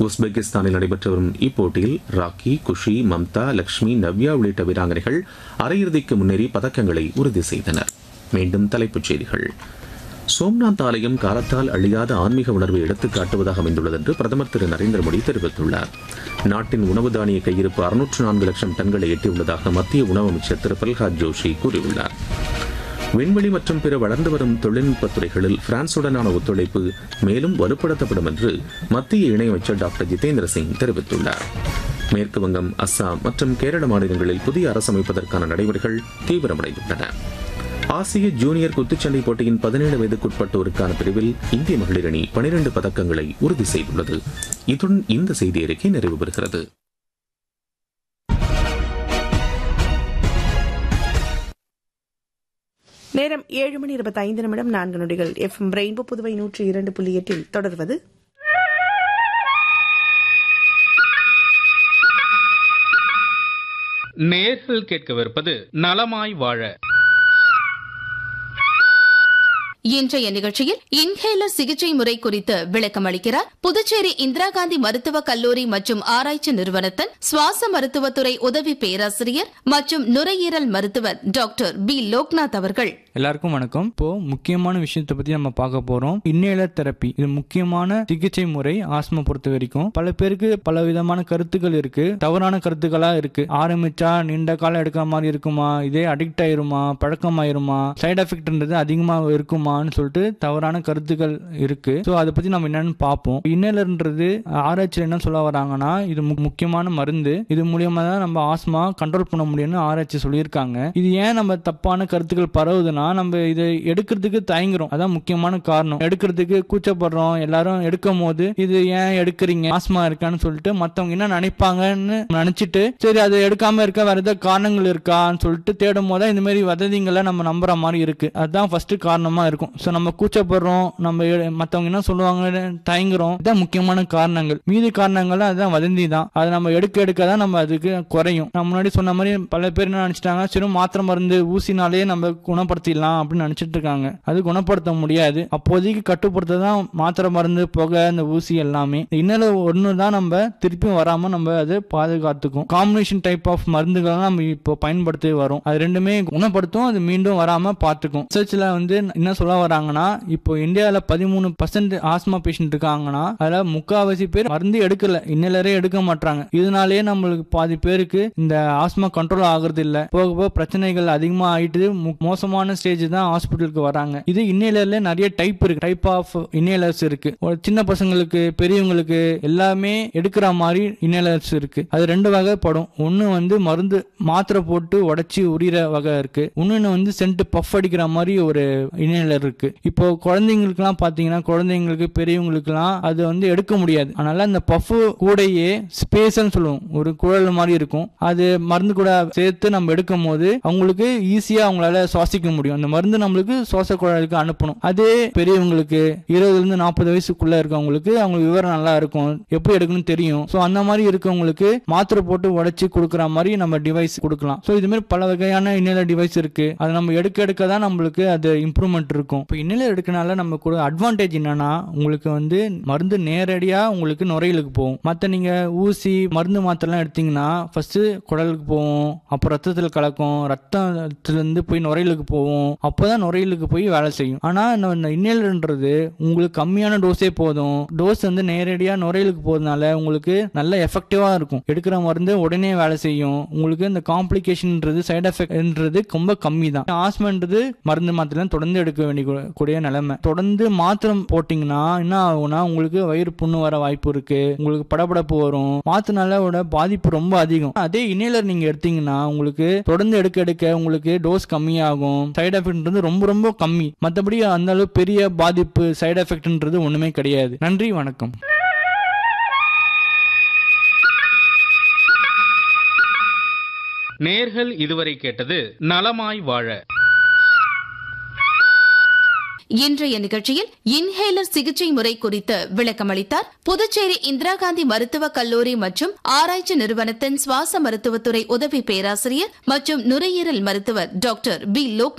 உஸ்பெகிஸ்தானில் நடைபெற்று வரும் இப்போட்டியில் ராக்கி குஷி மம்தா லக்ஷ்மி நவ்யா உள்ளிட்ட வீராங்கனைகள் அரையிறுதிக்கு முன்னேறி பதக்கங்களை உறுதி செய்தனர் மீண்டும் தலைப்புச் செய்திகள் சோம்நாத் ஆலயம் காலத்தால் அழியாத ஆன்மீக உணர்வை எடுத்துக் காட்டுவதாக அமைந்துள்ளது என்று பிரதமர் திரு நரேந்திர மோடி தெரிவித்துள்ளார் நாட்டின் உணவு தானிய கையிருப்பு அறுநூற்று நான்கு லட்சம் டன்களை எட்டியுள்ளதாக மத்திய உணவு அமைச்சர் திரு பிரல்ஹாத் ஜோஷி கூறியுள்ளார் விண்வெளி மற்றும் பிற வளர்ந்து வரும் தொழில்நுட்பத் துறைகளில் பிரான்சுடனான ஒத்துழைப்பு மேலும் வலுப்படுத்தப்படும் என்று மத்திய இணையமைச்சர் டாக்டர் ஜிதேந்திர சிங் தெரிவித்துள்ளார் மேற்கு வங்கம் அஸ்ஸாம் மற்றும் கேரள மாநிலங்களில் புதிய அரசு அமைப்பதற்கான நடைமுறைகள் தீவிரமடைந்துள்ளன ஆசிய ஜூனியர் குத்துச்சண்டை போட்டியின் பதினேழு வயதுக்குட்பட்டோருக்கான பிரிவில் இந்திய மகளிர் அணி பனிரெண்டு பதக்கங்களை உறுதி செய்துள்ளது இத்துடன் இந்த செய்தி அறிக்கை நிறைவு பெறுகிறது நேரம் ஏழு மணி இருபத்தி ஐந்து நிமிடம் நான்கு நொடிகள் எஃப் ரெயின்போ புதுவை நூற்றி இரண்டு புள்ளி எட்டில் தொடர்வது நேர்கள் கேட்கவிருப்பது நலமாய் வாழ இன்றைய நிகழ்ச்சியில் இன்ஹேலர் சிகிச்சை முறை குறித்து விளக்கம் அளிக்கிறார் புதுச்சேரி இந்திரா காந்தி மருத்துவக் கல்லூரி மற்றும் ஆராய்ச்சி நிறுவனத்தின் சுவாச மருத்துவத்துறை உதவி பேராசிரியர் மற்றும் நுரையீரல் மருத்துவர் டாக்டர் பி லோக்நாத் அவர்கள் எல்லாருக்கும் வணக்கம் இப்போ முக்கியமான விஷயத்தை பத்தி நம்ம பார்க்க போறோம் இன்னேலர் தெரப்பி இது முக்கியமான சிகிச்சை முறை ஆஸ்மா பொறுத்த வரைக்கும் பல பேருக்கு பல விதமான கருத்துக்கள் இருக்கு தவறான கருத்துக்களா இருக்கு ஆரம்பிச்சா நீண்ட காலம் எடுக்கிற மாதிரி இருக்குமா இதே அடிக்ட் ஆயிருமா பழக்கமாயிருமா சைடு எஃபெக்ட்ன்றது அதிகமா இருக்குமான்னு சொல்லிட்டு தவறான கருத்துக்கள் இருக்கு ஸோ அதை பத்தி நம்ம என்னன்னு பார்ப்போம் இன்னேலர்ன்றது ஆராய்ச்சியில் என்ன சொல்ல வராங்கன்னா இது மு- முக்கியமான மருந்து இது மூலியமா தான் நம்ம ஆஸ்மா கண்ட்ரோல் பண்ண முடியும்னு ஆராய்ச்சி சொல்லியிருக்காங்க இது ஏன் நம்ம தப்பான கருத்துக்கள் பரவுதுன்னா நம்ம இதை எடுக்கிறதுக்கு தயங்குறோம் அதான் முக்கியமான காரணம் எடுக்கிறதுக்கு கூச்சப்படுறோம் எல்லாரும் எடுக்கும் போது இது ஏன் எடுக்கிறீங்க ஆஸ்மா இருக்கான்னு சொல்லிட்டு மத்தவங்க என்ன நினைப்பாங்கன்னு நினைச்சிட்டு சரி அதை எடுக்காம இருக்க வேற ஏதாவது காரணங்கள் இருக்கான்னு சொல்லிட்டு தேடும் போது இந்த மாதிரி வதந்திங்களை நம்ம நம்புற மாதிரி இருக்கு அதுதான் ஃபர்ஸ்ட் காரணமா இருக்கும் ஸோ நம்ம கூச்சப்படுறோம் நம்ம எ- மத்தவங்க என்ன சொல்லுவாங்கன்னு தயங்குறோம் இதான் முக்கியமான காரணங்கள் மீதி காரணங்கள் அதுதான் வதந்தி தான் அதை நம்ம எடுக்க எடுக்க தான் நம்ம அதுக்கு குறையும் நான் முன்னாடி சொன்ன மாதிரி பல பேர் என்ன நினைச்சிட்டாங்க சரி மாத்திரை மருந்து ஊசினாலே நம்ம குணப்படுத்திடலாம் அப்படின்னு நினைச்சிட்டு இருக்காங்க அது குணப்படுத்த முடியாது அப்போதைக்கு கட்டுப்படுத்த தான் மாத்திரை மருந்து புகை அந்த ஊசி எல்லாமே இன்னொரு ஒன்று தான் நம்ம திருப்பியும் வராம நம்ம அதை பாதுகாத்துக்கும் காம்பினேஷன் டைப் ஆஃப் மருந்துகள் நம்ம இப்போ பயன்படுத்தி வரோம் அது ரெண்டுமே குணப்படுத்தும் அது மீண்டும் வராம பார்த்துக்கும் ரிசர்ச்ல வந்து என்ன சொல்ல வராங்கன்னா இப்போ இந்தியாவில் பதிமூணு பர்சன்ட் ஆஸ்மா பேஷண்ட் இருக்காங்கன்னா அதுல முக்காவாசி பேர் மருந்து எடுக்கல இன்னலரே எடுக்க மாட்டாங்க இதனாலேயே நம்மளுக்கு பாதி பேருக்கு இந்த ஆஸ்மா கண்ட்ரோல் ஆகுறது இல்ல போக போக பிரச்சனைகள் அதிகமா ஆயிட்டு மு- மோசமான ஸ்டேஜ் தான் ஹாஸ்பிட்டலுக்கு வராங்க இது இன்னேலர்ல நிறைய டைப் இருக்கு டைப் ஆஃப் இன்னேலர்ஸ் இருக்கு ஒரு சின்ன பசங்களுக்கு பெரியவங்களுக்கு எல்லாமே எடுக்கிற மாதிரி இன்னேலர்ஸ் இருக்கு அது ரெண்டு வகைப்படும் ஒன்னு வந்து மருந்து மாத்திரை போட்டு உடைச்சி உரியிற வகை இருக்கு இன்னொன்னு வந்து சென்ட் பஃப் அடிக்கிற மாதிரி ஒரு இன்னேலர் இருக்கு இப்போ குழந்தைங்களுக்குலாம் பாத்தீங்கன்னா குழந்தைங்களுக்கு பெரியவங்களுக்குலாம் அது வந்து எடுக்க முடியாது அதனால அந்த பஃப் கூடையே ஸ்பேஸ்ன்னு சொல்லுவோம் ஒரு குழல் மாதிரி இருக்கும் அது மருந்து கூட சேர்த்து நம்ம எடுக்கும் போது அவங்களுக்கு ஈஸியா அவங்களால சுவாசிக்க முடியும் அந்த மருந்து நம்மளுக்கு சுவாச குழலுக்கு அனுப்பணும் அதே பெரியவங்களுக்கு இருபதுல இருந்து நாற்பது வயசுக்குள்ள இருக்கவங்களுக்கு அவங்களுக்கு விவரம் நல்லா இருக்கும் எப்படி எடுக்கணும்னு தெரியும் ஸோ அந்த மாதிரி இருக்கவங்களுக்கு மாத்திரை போட்டு உடைச்சு கொடுக்குற மாதிரி நம்ம டிவைஸ் கொடுக்கலாம் ஸோ இது மாதிரி பல வகையான இன்னேலர் டிவைஸ் இருக்கு அது நம்ம எடுக்க எடுக்க தான் நம்மளுக்கு அது இம்ப்ரூவ்மெண்ட் இருக்கும் இப்போ இன்னேலர் எடுக்கனால நம்ம கூட அட்வான்டேஜ் என்னன்னா உங்களுக்கு வந்து மருந்து நேரடியா உங்களுக்கு நுரையீரலுக்கு போகும் மற்ற நீங்க ஊசி மருந்து மாத்திரைலாம் எடுத்தீங்கன்னா ஃபர்ஸ்ட் குடலுக்கு போகும் அப்புறம் ரத்தத்தில் கலக்கும் ரத்தத்துல இருந்து போய் நுரையீரலுக்கு போகும் அப்போதான் நுரையீரலுக்கு போய் வேலை செய்யும் ஆனா இந்த- இந்த இன்னேலர்ன்றது உங்களுக்கு கம்மியான டோஸே போதும் டோஸ் வந்து நேரடியா நுரையீரலுக்கு போறதுனால உங்களுக்கு நல்ல எஃபெக்டிவா இருக்கும் எடுக்கிற மருந்து உடனே வேலை செய்யும் உங்களுக்கு இந்த காம்ப்ளிகேஷன்ன்றது சைடு எஃபெக்ட்ன்றது ரொம்ப கம்மி தான் ஆஸ்மன்றது மருந்து மாத்திரை தொடர்ந்து எடுக்க வேண்டிய கூ- கூடிய நிலைமை தொடர்ந்து மாத்திரை போட்டீங்கன்னா என்ன ஆகும்னா உங்களுக்கு வயிறு புண்ணு வர வாய்ப்பு இருக்கு உங்களுக்கு படபடப்பு வரும் மாத்தினால பாதிப்பு ரொம்ப அதிகம் அதே இனேலர் நீங்க எடுத்தீங்கன்னா உங்களுக்கு தொடர்ந்து எடுக்க எடுக்க உங்களுக்கு டோஸ் கம்மியாகும் சைடு எஃபெக்ட்ன்றது ரொம்ப ரொம்ப கம்மி மற்றபடி அந்த அளவு பெரிய பாதிப்பு சைடு எஃபெக்ட்ன்றது ஒண்ணுமே கிடையாது நன்றி வணக்கம் நேர்கள் இதுவரை கேட்டது நலமாய் வாழ இன்றைய நிகழ்ச்சியில் இன்ஹேலர் சிகிச்சை முறை குறித்து விளக்கமளித்தார் புதுச்சேரி இந்திரா காந்தி மருத்துவக் கல்லூரி மற்றும் ஆராய்ச்சி நிறுவனத்தின் சுவாச மருத்துவத்துறை உதவி பேராசிரியர் மற்றும் நுரையீரல் மருத்துவர் டாக்டர் பி லோக்